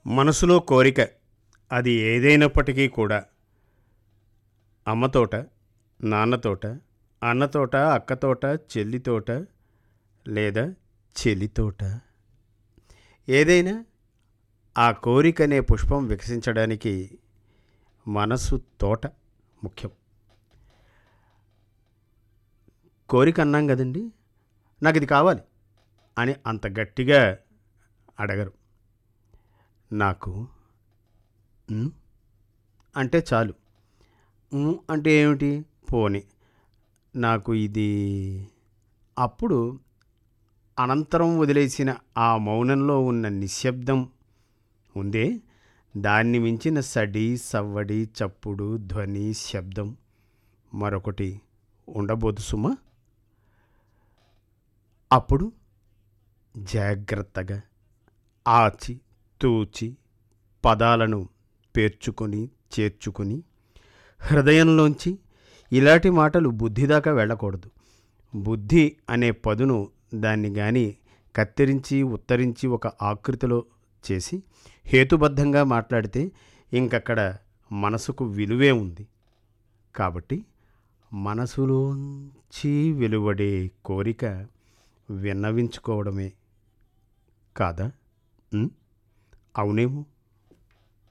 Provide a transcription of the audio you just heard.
మనసులో కోరిక అది ఏదైనప్పటికీ కూడా అమ్మతోట నాన్నతోట అన్నతోట అక్కతోట చెల్లితోట లేదా చెలితోట ఏదైనా ఆ కోరిక అనే పుష్పం వికసించడానికి మనసు తోట ముఖ్యం కోరిక అన్నాం కదండి నాకు ఇది కావాలి అని అంత గట్టిగా అడగరు నాకు "ఉమ్" అంటే చాలు "ఉమ్" అంటే ఏమిటి పోని నాకు ఇది అప్పుడు అనంతరం వదిలేసిన ఆ మౌనంలో ఉన్న నిశ్శబ్దం ఉందే దాన్ని మించిన సడి సవ్వడి చప్పుడు ధ్వని శబ్దం మరొకటి ఉండబోదు సుమా అప్పుడు జాగ్రత్తగా ఆచి తూచి పదాలను పేర్చుకొని చేర్చుకొని హృదయంలోంచి ఇలాంటి మాటలు బుద్ధి దాకా వెళ్ళకూడదు బుద్ధి అనే పదును దాన్ని గాని కత్తిరించి ఉత్తరించి ఒక ఆకృతిలో చేసి హేతుబద్ధంగా మాట్లాడితే ఇంకక్కడ మనసుకు విలువే ఉంది కాబట్టి మనసులోంచి వెలువడే కోరిక విన్నవించుకోవడమే కాదా ఉం? అవునేమో